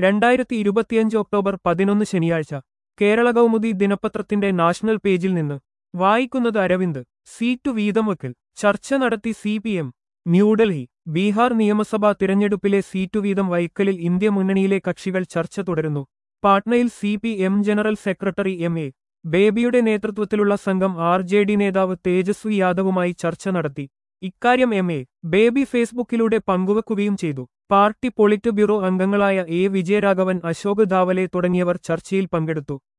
രണ്ടായിരത്തി ഇരുപത്തിയഞ്ച് ഒക്ടോബർ പതിനൊന്ന് ശനിയാഴ്ച കേരള കൗമുദി ദിനപത്രത്തിന്റെ നാഷണൽ പേജിൽ നിന്ന് വായിക്കുന്നത് അരവിന്ദ് സീറ്റു വീതം വയ്ക്കൽ ചർച്ച നടത്തി C P M New Delhi Bihar നിയമസഭാ തിരഞ്ഞെടുപ്പിലെ സീറ്റു വീതം വൈക്കലിൽ ഇന്ത്യ മുന്നണിയിലെ കക്ഷികൾ ചർച്ച തുടരുന്നു പാട്നയിൽ C P M general secretary M A ബേബിയുടെ നേതൃത്വത്തിലുള്ള സംഘം ആർ ജെ ഡി നേതാവ് തേജസ്വി യാദവുമായി ചർച്ച നടത്തി ഇക്കാര്യം എം എ ബേബി ഫേസ്ബുക്കിലൂടെ പങ്കുവെക്കുകയും ചെയ്തു പാർട്ടി പൊളിറ്റ് ബ്യൂറോ അംഗങ്ങളായ എ വിജയരാഘവൻ അശോക് ധാവലെ തുടങ്ങിയവർ ചർച്ചയിൽ പങ്കെടുത്തു